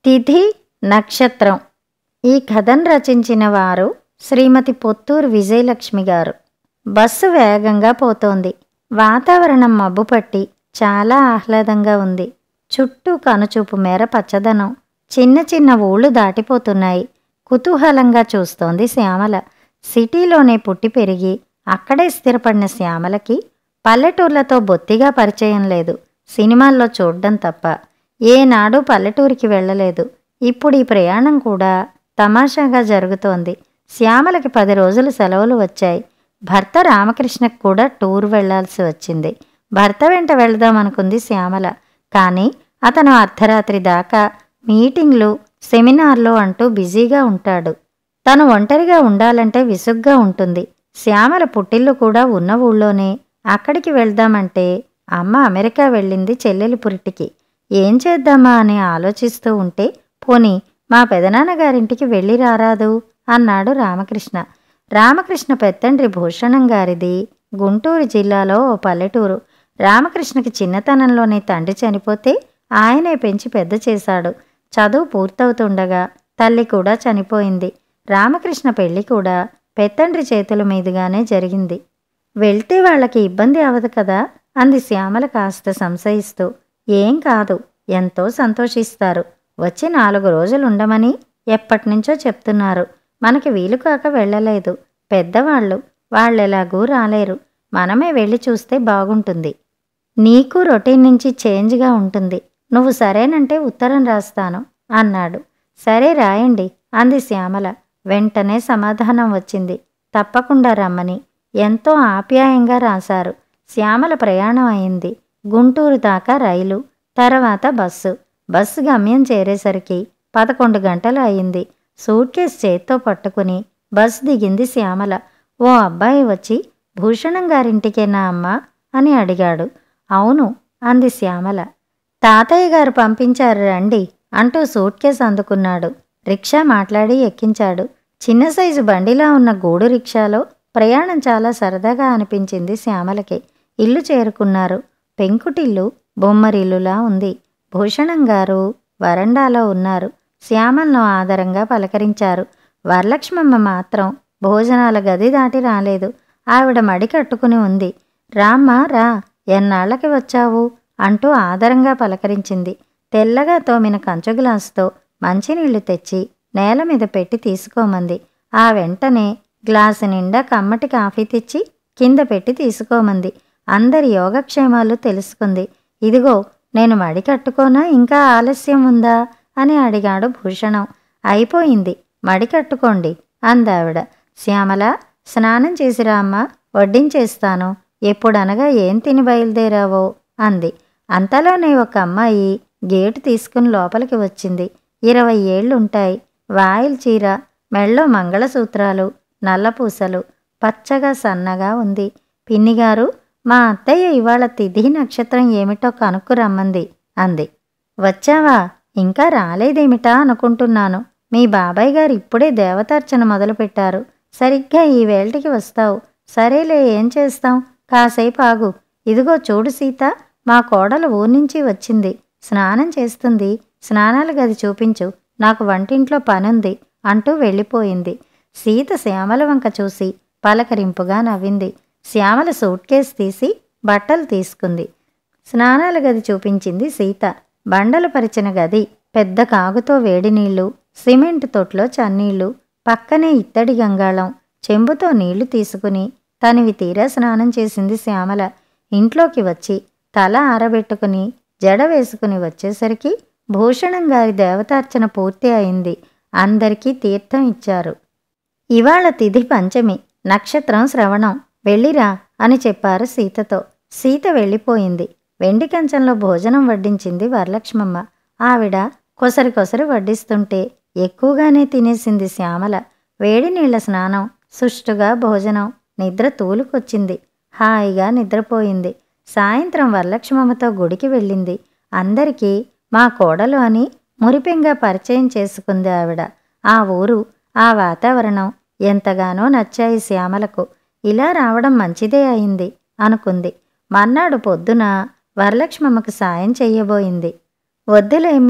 తిథి నక్షత్రం ఈ కథను రచించిన వారు శ్రీమతి పొత్తూరు విజయలక్ష్మి గారు బస్సు వేగంగా పోతోంది వాతావరణం మబ్బుపట్టి చాలా ఆహ్లాదంగా ఉంది చుట్టూ కనుచూపు మేర పచ్చదనం చిన్న చిన్న ఊళ్ళు దాటిపోతున్నాయి కుతూహలంగా చూస్తోంది శ్యామల సిటీలోనే పుట్టి పెరిగి అక్కడే స్థిరపడిన శ్యామలకి పల్లెటూర్లతో బొత్తిగా పరిచయం లేదు సినిమాల్లో చూడ్డం తప్ప ఏనాడు పల్లెటూరికి వెళ్ళలేదు ఇప్పుడు ఈ ప్రయాణం కూడా తమాషాగా జరుగుతోంది శ్యామలకి పది రోజులు సెలవులు వచ్చాయి భర్త రామకృష్ణకు కూడా టూర్ వెళ్లాల్సి వచ్చింది భర్త వెంట వెళదామనుకుంది శ్యామల కానీ అతను అర్ధరాత్రి దాకా మీటింగ్లు సెమినార్లు అంటూ బిజీగా ఉంటాడు తను ఒంటరిగా ఉండాలంటే విసుగ్గా ఉంటుంది శ్యామల పుట్టిల్లు కూడా ఉన్న ఊళ్ళోనే అక్కడికి వెళ్దామంటే అమ్మ అమెరికా వెళ్ళింది చెల్లెలి పురిటికి ఏం చేద్దామా అని ఆలోచిస్తూ ఉంటే పోనీ మా పెదనాన్నగారింటికి వెళ్ళి రారాదు అన్నాడు రామకృష్ణ రామకృష్ణ పెత్తండ్రి భూషణం గారిది గుంటూరు జిల్లాలో ఓ పల్లెటూరు రామకృష్ణకి చిన్నతనంలోనే తండ్రి చనిపోతే ఆయనే పెంచి పెద్ద చేశాడు చదువు పూర్తవుతుండగా తల్లి కూడా చనిపోయింది రామకృష్ణ పెళ్లి కూడా పెత్తండ్రి చేతుల మీదుగానే జరిగింది వెళ్తే వాళ్ళకి ఇబ్బంది అవదు కదా అంది శ్యామల కాస్త సంశయిస్తూ ఏం కాదు ఎంతో సంతోషిస్తారు వచ్చి నాలుగు రోజులు ఉండమని ఎప్పటినుంచో చెప్తున్నారు మనకి వీలు కాక వెళ్ళలేదు పెద్దవాళ్ళు వాళ్ళెలాగూ రాలేరు మనమే వెళ్ళి చూస్తే బాగుంటుంది నీకు రొటీన్ నుంచి చేంజ్గా ఉంటుంది నువ్వు సరేనంటే ఉత్తరం రాస్తాను అన్నాడు సరే రాయండి అంది శ్యామల వెంటనే సమాధానం వచ్చింది తప్పకుండా రమ్మని ఎంతో ఆప్యాయంగా రాశారు శ్యామల ప్రయాణం అయింది గుంటూరు దాకా రైలు తర్వాత బస్సు బస్సు గమ్యం చేరేసరికి పదకొండు గంటలు అయింది సూట్ కేస్ చేత్తో పట్టుకుని బస్ దిగింది శ్యామల ఓ అబ్బాయి వచ్చి భూషణం గారింటికేనా అమ్మా అని అడిగాడు అవును అంది శ్యామల తాతయ్య గారు పంపించారు రండి అంటూ సూట్ కేస్ అందుకున్నాడు రిక్షా మాట్లాడి ఎక్కించాడు చిన్న సైజు బండిలా ఉన్న గూడు రిక్షాలో ప్రయాణం చాలా సరదాగా అనిపించింది శ్యామలకి ఇల్లు చేరుకున్నారు పెంకుటిల్లు బొమ్మరిల్లులా ఉంది భూషణం గారు వరండాలో ఉన్నారు శ్యామలను ఆదరంగా పలకరించారు వరలక్ష్మమ్మ మాత్రం భోజనాల గది దాటి రాలేదు ఆవిడ మడి కట్టుకుని ఉంది రామ్మా రా ఎన్నాళ్ళకి వచ్చావు అంటూ ఆదరంగా పలకరించింది తెల్లగా తోమిన కంచు గ్లాసుతో మంచినీళ్లు తెచ్చి నేల మీద పెట్టి తీసుకోమంది ఆ వెంటనే గ్లాసు నిండా కమ్మటి కాఫీ తెచ్చి కింద పెట్టి తీసుకోమంది అందరి యోగక్షేమాలు తెలుసుకుంది ఇదిగో నేను మడి కట్టుకోనా ఇంకా ఆలస్యం ఉందా అని అడిగాడు భూషణం అయిపోయింది మడి కట్టుకోండి అందావిడ శ్యామల స్నానం చేసిరా అమ్మ వడ్డించేస్తాను ఎప్పుడనగా ఏం తిని బయలుదేరావో అంది అంతలోనే ఒక అమ్మాయి గేటు తీసుకుని లోపలికి వచ్చింది ఇరవై ఏళ్లుంటాయి వాయిల్ చీర మెళ్ళో మంగళసూత్రాలు నల్లపూసలు పచ్చగా సన్నగా ఉంది పిన్నిగారు మా అత్తయ్య ఇవాళ తిథి నక్షత్రం ఏమిటో కనుక్కురమ్మంది అంది వచ్చావా ఇంకా రాలేదేమిటా అనుకుంటున్నాను మీ బాబాయ్ గారు ఇప్పుడే దేవతార్చన మొదలుపెట్టారు సరిగ్గా ఈ వేళటికి వస్తావు సరేలే ఏం చేస్తాం కాసేపు ఆగు ఇదిగో చూడు సీత మా కోడలు ఊరి నుంచి వచ్చింది స్నానం చేస్తుంది స్నానాల గది చూపించు నాకు వంటింట్లో పనుంది అంటూ వెళ్ళిపోయింది సీత శ్యామల వంక చూసి పలకరింపుగా నవ్వింది శ్యామల సూట్ కేస్ తీసి బట్టలు తీసుకుంది స్నానాల గది చూపించింది సీత బండలు పరిచిన గది పెద్ద కాగుతో వేడి నీళ్లు సిమెంట్ తొట్లో చన్నీళ్లు పక్కనే ఇత్తడి గంగాళం చెంబుతో నీళ్లు తీసుకుని తనివి తీరా స్నానం చేసింది శ్యామల ఇంట్లోకి వచ్చి తల ఆరబెట్టుకుని జడ వేసుకుని వచ్చేసరికి భూషణం గారి దేవతార్చన పూర్తి అయింది అందరికీ తీర్థం ఇచ్చారు ఇవాళ తిథి పంచమి నక్షత్రం శ్రవణం వెళ్ళిరా అని చెప్పారు సీతతో సీత వెళ్ళిపోయింది వెండి కంచంలో భోజనం వడ్డించింది వరలక్ష్మమ్మ ఆవిడ కొసరి కొసరి వడ్డిస్తుంటే ఎక్కువగానే తినేసింది శ్యామల వేడి నీళ్ల స్నానం సుష్టుగా భోజనం నిద్ర తూలుకొచ్చింది హాయిగా నిద్రపోయింది సాయంత్రం వరలక్ష్మమ్మతో గుడికి వెళ్ళింది అందరికీ మా కోడలు అని మురిపెంగా పరిచయం చేసుకుంది ఆవిడ ఆ ఊరు ఆ వాతావరణం ఎంతగానో నచ్చాయి శ్యామలకు ఇలా రావడం మంచిదే అయింది అనుకుంది మర్నాడు పొద్దున వరలక్ష్మమ్మకు సాయం చెయ్యబోయింది వద్దులేమ్మా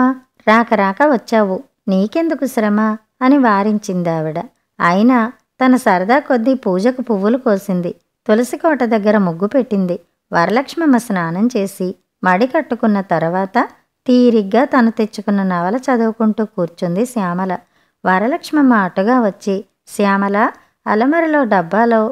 రాక రాక వచ్చావు నీకెందుకు శ్రమ అని వారించిందావిడ అయినా తన సరదా కొద్దీ పూజకు పువ్వులు కోసింది తులసి కోట దగ్గర ముగ్గు పెట్టింది వరలక్ష్మమ్మ స్నానం చేసి మడి కట్టుకున్న తర్వాత తీరిగ్గా తను తెచ్చుకున్న నవల చదువుకుంటూ కూర్చుంది శ్యామల వరలక్ష్మమ్మ అటుగా వచ్చి శ్యామల అలమరలో డబ్బాలో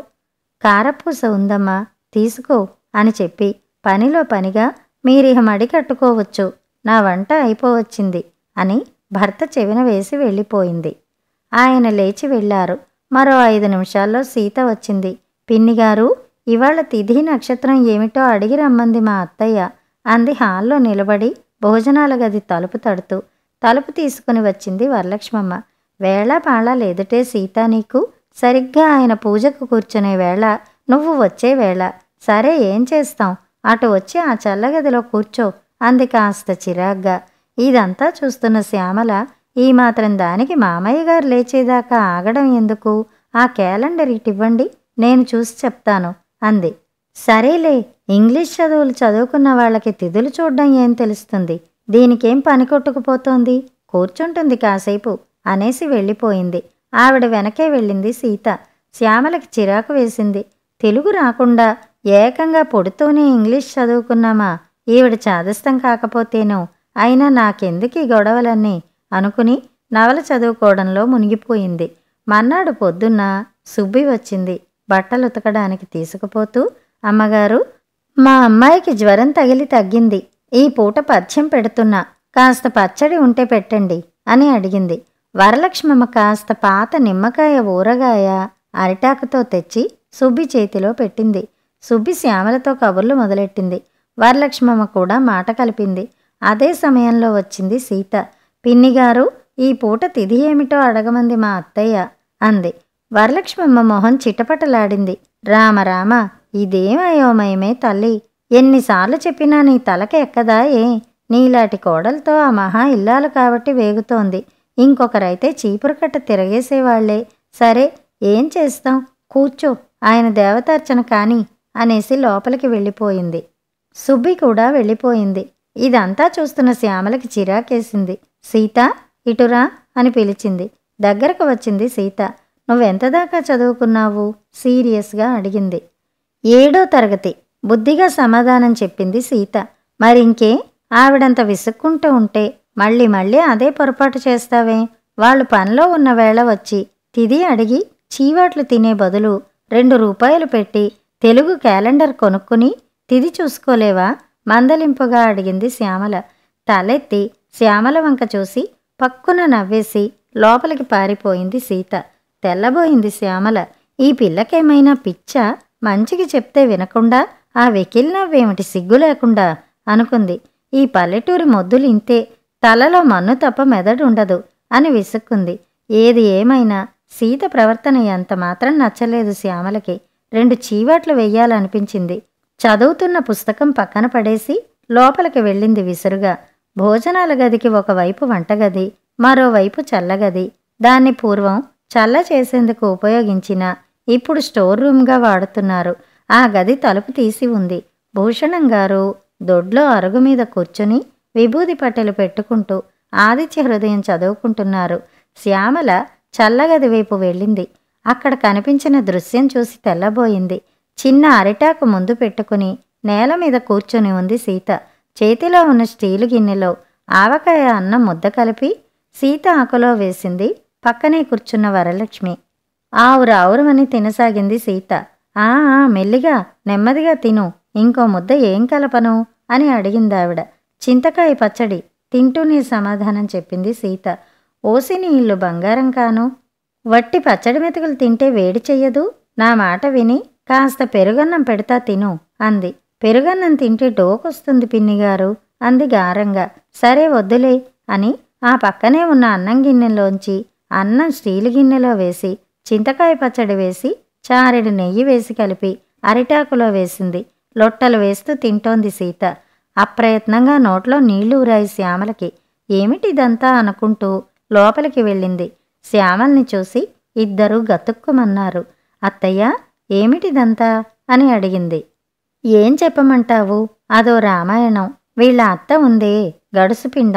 కారపూస ఉందమ్మా తీసుకో అని చెప్పి పనిలో పనిగా మీరిహ మడి కట్టుకోవచ్చు నా వంట అయిపోవచ్చింది అని భర్త చెవిన వేసి వెళ్ళిపోయింది ఆయన లేచి వెళ్ళారు మరో ఐదు నిమిషాల్లో సీత వచ్చింది పిన్నిగారు ఇవాళ తిథి నక్షత్రం ఏమిటో అడిగి రమ్మంది మా అత్తయ్య అంది హాల్లో నిలబడి భోజనాల గది తలుపు తడుతూ తలుపు తీసుకుని వచ్చింది వరలక్ష్మమ్మ వేళ పాళ లేదుటే సీత నీకు సరిగ్గా ఆయన పూజకు కూర్చునే వేళ నువ్వు వచ్చే వేళ సరే ఏం చేస్తాం అటు వచ్చి ఆ చల్లగదిలో కూర్చో అంది కాస్త చిరాగ్గా ఇదంతా చూస్తున్న శ్యామల ఈ మాత్రం దానికి మామయ్య గారు లేచేదాకా ఆగడం ఎందుకు ఆ క్యాలెండర్ ఇటివ్వండి నేను చూసి చెప్తాను అంది సరేలే ఇంగ్లీష్ చదువులు చదువుకున్న వాళ్ళకి తిథులు చూడడం ఏం తెలుస్తుంది దీనికేం పని కొట్టుకుపోతోంది కూర్చుంటుంది కాసేపు అనేసి వెళ్ళిపోయింది ఆవిడ వెనకే వెళ్ళింది సీత శ్యామలకి చిరాకు వేసింది తెలుగు రాకుండా ఏకంగా పొడుతూనే ఇంగ్లీష్ చదువుకున్నామా ఈవిడ చాదస్తం కాకపోతేనో అయినా నాకెందుకు ఈ గొడవలన్నీ అనుకుని నవల చదువుకోవడంలో మునిగిపోయింది మన్నాడు పొద్దున్న సుబ్బి వచ్చింది బట్టలు ఉతకడానికి తీసుకుపోతూ అమ్మగారు మా అమ్మాయికి జ్వరం తగిలి తగ్గింది ఈ పూట పథ్యం పెడుతున్నా కాస్త పచ్చడి ఉంటే పెట్టండి అని అడిగింది వరలక్ష్మమ్మ కాస్త పాత నిమ్మకాయ ఊరగాయ అరిటాకుతో తెచ్చి సుబ్బి చేతిలో పెట్టింది సుబ్బి శ్యామలతో కబుర్లు మొదలెట్టింది వరలక్ష్మమ్మ కూడా మాట కలిపింది అదే సమయంలో వచ్చింది సీత పిన్నిగారు ఈ పూట తిథి ఏమిటో అడగమంది మా అత్తయ్య అంది వరలక్ష్మమ్మ మొహం చిటపటలాడింది రామ రామ ఇదేం అయోమయమే తల్లి ఎన్నిసార్లు చెప్పినా నీ తలకి ఎక్కదా ఏ నీలాంటి కోడలతో ఆ మహా ఇల్లాలు కాబట్టి వేగుతోంది ఇంకొకరైతే చీపురు కట్ట తిరగేసేవాళ్లే సరే ఏం చేస్తాం కూర్చో ఆయన దేవతార్చన కాని అనేసి లోపలికి వెళ్ళిపోయింది సుబ్బి కూడా వెళ్ళిపోయింది ఇదంతా చూస్తున్న శ్యామలకి చిరాకేసింది సీత ఇటురా అని పిలిచింది దగ్గరకు వచ్చింది సీత నువ్వెంత దాకా చదువుకున్నావు సీరియస్గా అడిగింది ఏడో తరగతి బుద్ధిగా సమాధానం చెప్పింది సీత మరింకే ఆవిడంత విసుక్కుంటూ ఉంటే మళ్ళీ మళ్ళీ అదే పొరపాటు చేస్తావే వాళ్ళు పనిలో ఉన్న వేళ వచ్చి తిది అడిగి చీవాట్లు తినే బదులు రెండు రూపాయలు పెట్టి తెలుగు క్యాలెండర్ కొనుక్కుని తిది చూసుకోలేవా మందలింపుగా అడిగింది శ్యామల తలెత్తి శ్యామల వంక చూసి పక్కున నవ్వేసి లోపలికి పారిపోయింది సీత తెల్లబోయింది శ్యామల ఈ పిల్లకేమైనా పిచ్చ మంచికి చెప్తే వినకుండా ఆ వెకిల్ నవ్వేమిటి సిగ్గు లేకుండా అనుకుంది ఈ పల్లెటూరి మొద్దులు ఇంతే తలలో మన్ను తప్ప మెదడు ఉండదు అని విసుక్కుంది ఏది ఏమైనా సీత ప్రవర్తన ఎంత మాత్రం నచ్చలేదు శ్యామలకి రెండు చీవాట్లు వెయ్యాలనిపించింది చదువుతున్న పుస్తకం పక్కన పడేసి లోపలికి వెళ్ళింది విసురుగా భోజనాల గదికి ఒకవైపు వంటగది మరోవైపు చల్లగది దాన్ని పూర్వం చల్ల చేసేందుకు ఉపయోగించిన ఇప్పుడు స్టోర్ రూమ్గా వాడుతున్నారు ఆ గది తలుపు తీసి ఉంది భూషణం గారు దొడ్లో అరుగు మీద కూర్చుని విభూది పట్టెలు పెట్టుకుంటూ ఆదిత్య హృదయం చదువుకుంటున్నారు శ్యామల చల్లగది వైపు వెళ్ళింది అక్కడ కనిపించిన దృశ్యం చూసి తెల్లబోయింది చిన్న అరిటాకు ముందు పెట్టుకుని నేల మీద కూర్చొని ఉంది సీత చేతిలో ఉన్న స్టీలు గిన్నెలో ఆవకాయ అన్నం ముద్ద కలిపి సీత ఆకులో వేసింది పక్కనే కూర్చున్న వరలక్ష్మి ఆవురు ఆవురమని తినసాగింది సీత ఆ ఆ, మెల్లిగా నెమ్మదిగా తిను ఇంకో ముద్ద ఏం కలపను అని అడిగిందావిడ చింతకాయ పచ్చడి తింటూనే సమాధానం చెప్పింది సీత ఓసిని ఇల్లు బంగారం కాను వట్టి పచ్చడి మెతుకులు తింటే వేడి చెయ్యదు నా మాట విని కాస్త పెరుగన్నం పెడతా తిను అంది పెరుగన్నం తింటే డోకొస్తుంది పిన్నిగారు అంది గారంగా సరే వద్దులే అని ఆ పక్కనే ఉన్న అన్నం గిన్నెలోంచి అన్నం స్టీలు గిన్నెలో వేసి చింతకాయ పచ్చడి వేసి చారెడు నెయ్యి వేసి కలిపి అరిటాకులో వేసింది లొట్టలు వేస్తూ తింటోంది సీత అప్రయత్నంగా నోట్లో నీళ్లు ఊరాయి శ్యామలకి ఏమిటిదంతా అనుకుంటూ లోపలికి వెళ్ళింది శ్యామల్ని చూసి ఇద్దరూ గతుక్కుమన్నారు అత్తయ్య ఏమిటిదంతా అని అడిగింది ఏం చెప్పమంటావు అదో రామాయణం వీళ్ళ అత్త ఉందే గడుసు పిండం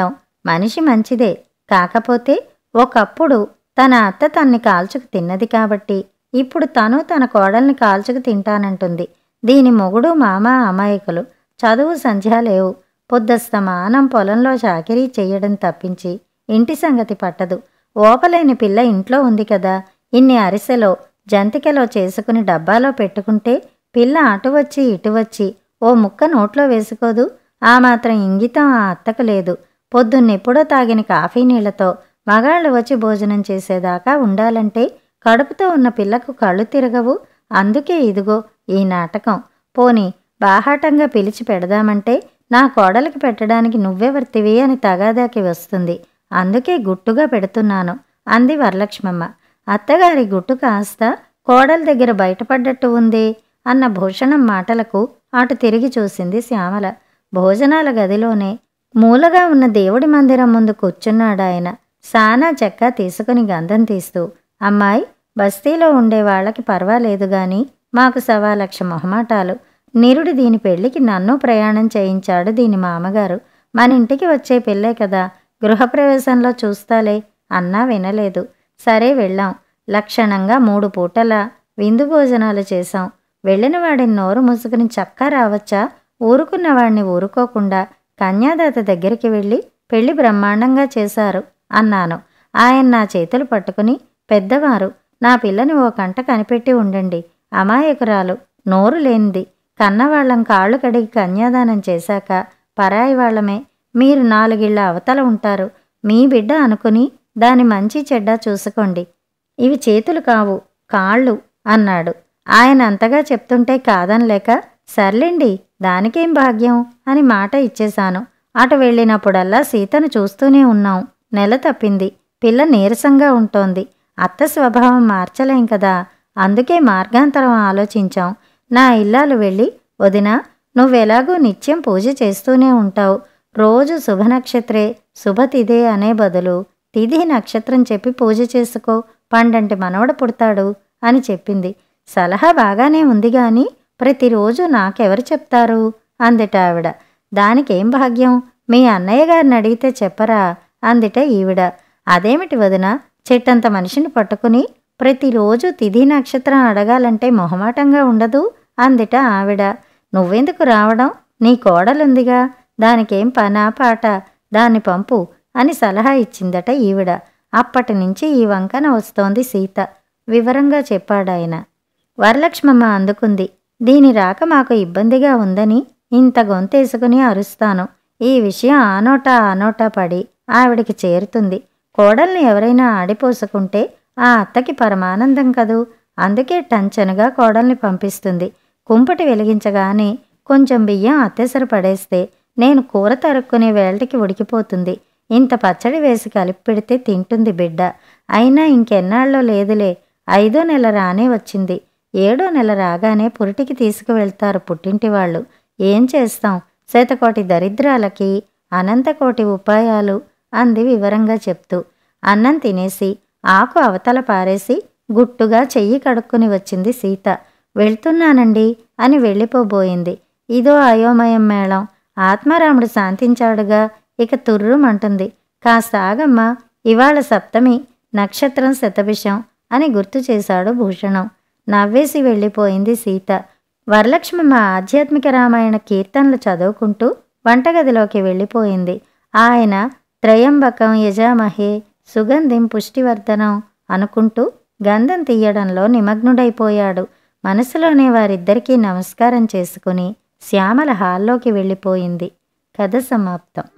మనిషి మంచిదే కాకపోతే ఒకప్పుడు తన అత్త తన్ని కాల్చుకు తిన్నది కాబట్టి ఇప్పుడు తను తన కోడల్ని కాల్చుకు తింటానంటుంది దీని మొగుడు మామ అమాయకులు చదువు సంధ్య లేవు పొద్దస్తమానం పొలంలో చాకిరీ చెయ్యడం తప్పించి ఇంటి సంగతి పట్టదు ఓపలేని పిల్ల ఇంట్లో ఉంది కదా ఇన్ని అరిసెలో జంతికలో చేసుకుని డబ్బాలో పెట్టుకుంటే పిల్ల అటు వచ్చి ఇటు వచ్చి ఓ ముక్క నోట్లో వేసుకోదు ఆ మాత్రం ఇంగితం ఆ అత్తకు లేదు పొద్దున్నెప్పుడో తాగిన కాఫీ నీళ్లతో మగాళ్ళు వచ్చి భోజనం చేసేదాకా ఉండాలంటే కడుపుతో ఉన్న పిల్లకు కళ్ళు తిరగవు అందుకే ఇదిగో ఈ నాటకం పోని బాహాటంగా పిలిచి పెడదామంటే నా కోడలికి పెట్టడానికి నువ్వెవర్తివి అని తగాదాకి వస్తుంది అందుకే గుట్టుగా పెడుతున్నాను అంది వరలక్ష్మమ్మ అత్తగారి గుట్టు కాస్త కోడల దగ్గర బయటపడ్డట్టు ఉంది అన్న భూషణం మాటలకు అటు తిరిగి చూసింది శ్యామల భోజనాల గదిలోనే మూలగా ఉన్న దేవుడి మందిరం ముందు కూర్చున్నాడాయన సానా చెక్క తీసుకుని గంధం తీస్తూ అమ్మాయి బస్తీలో ఉండే వాళ్ళకి పర్వాలేదు గాని మాకు సవా లక్ష మొహమాటాలు నిరుడు దీని పెళ్లికి నన్ను ప్రయాణం చేయించాడు దీని మామగారు మన ఇంటికి వచ్చే పెళ్ళే కదా గృహప్రవేశంలో చూస్తాలే అన్నా వినలేదు సరే వెళ్ళాం లక్షణంగా మూడు పూటల విందు భోజనాలు చేశాం వెళ్ళిన వాడిని నోరు ముసుగుని చక్కా రావచ్చా ఊరుకున్న వాడిని ఊరుకోకుండా కన్యాదాత దగ్గరికి వెళ్ళి పెళ్లి బ్రహ్మాండంగా చేశారు అన్నాను ఆయన నా చేతులు పట్టుకుని పెద్దవారు నా పిల్లని ఓ కంట కనిపెట్టి ఉండండి అమాయకురాలు నోరు లేనిది కన్నవాళ్ళం కాళ్ళు కడిగి కన్యాదానం చేశాక పరాయి వాళ్ళమే మీరు నాలుగిళ్ళ అవతల ఉంటారు మీ బిడ్డ అనుకుని దాని మంచి చెడ్డ చూసుకోండి ఇవి చేతులు కావు కాళ్ళు అన్నాడు ఆయన అంతగా చెప్తుంటే కాదనలేక సర్లేండి దానికేం భాగ్యం అని మాట ఇచ్చేశాను అటు వెళ్ళినప్పుడల్లా సీతను చూస్తూనే ఉన్నాం నెల తప్పింది పిల్ల నీరసంగా ఉంటోంది అత్త స్వభావం మార్చలేం కదా అందుకే మార్గాంతరం ఆలోచించాం నా ఇల్లాలు వెళ్ళి వదినా నువ్వెలాగూ నిత్యం పూజ చేస్తూనే ఉంటావు రోజు శుభనక్షత్రే శుభతిథే అనే బదులు తిథి నక్షత్రం చెప్పి పూజ చేసుకో పండంటి మనవడు పుడతాడు అని చెప్పింది సలహా బాగానే ఉంది గాని ప్రతిరోజు నాకెవరు చెప్తారు అందిట ఆవిడ దానికేం భాగ్యం మీ అన్నయ్య గారిని అడిగితే చెప్పరా అందిట ఈవిడ అదేమిటి వదిన చెట్టంత మనిషిని పట్టుకుని ప్రతిరోజు తిథి నక్షత్రం అడగాలంటే మొహమాటంగా ఉండదు అందిట ఆవిడ నువ్వెందుకు రావడం నీ కోడలుందిగా దానికేం పనా పాట దాన్ని పంపు అని సలహా ఇచ్చిందట ఈవిడ అప్పటి నుంచి ఈ వంకన వస్తోంది సీత వివరంగా చెప్పాడాయన వరలక్ష్మమ్మ అందుకుంది దీని రాక మాకు ఇబ్బందిగా ఉందని ఇంత గొంతేసుకుని అరుస్తాను ఈ విషయం ఆ నోట ఆ నోట పడి ఆవిడికి చేరుతుంది కోడల్ని ఎవరైనా ఆడిపోసుకుంటే ఆ అత్తకి పరమానందం కదూ అందుకే టంచనుగా కోడల్ని పంపిస్తుంది కుంపటి వెలిగించగానే కొంచెం బియ్యం అత్తెసరు పడేస్తే నేను కూర తరుక్కునే వేళటికి ఉడికిపోతుంది ఇంత పచ్చడి వేసి కలిపి పెడితే తింటుంది బిడ్డ అయినా ఇంకెన్నాళ్ళో లేదులే ఐదో నెల రానే వచ్చింది ఏడో నెల రాగానే పురిటికి తీసుకువెళ్తారు పుట్టింటి వాళ్ళు ఏం చేస్తాం శతకోటి దరిద్రాలకి అనంతకోటి ఉపాయాలు అంది వివరంగా చెప్తూ అన్నం తినేసి ఆకు అవతల పారేసి గుట్టుగా చెయ్యి కడుక్కుని వచ్చింది సీత వెళ్తున్నానండి అని వెళ్ళిపోబోయింది ఇదో అయోమయం మేళం ఆత్మారాముడు శాంతించాడుగా ఇక తుర్రుమంటుంది కాస్త ఆగమ్మా ఇవాళ సప్తమి నక్షత్రం శతభిషం అని గుర్తు చేశాడు భూషణం నవ్వేసి వెళ్ళిపోయింది సీత వరలక్ష్మమ్మ ఆధ్యాత్మిక రామాయణ కీర్తనలు చదువుకుంటూ వంటగదిలోకి వెళ్ళిపోయింది ఆయన త్రయంబకం యజామహే సుగంధిం పుష్టివర్ధనం అనుకుంటూ గంధం తీయడంలో నిమగ్నుడైపోయాడు మనసులోనే వారిద్దరికీ నమస్కారం చేసుకుని శ్యామల హాల్లోకి వెళ్ళిపోయింది కథ సమాప్తం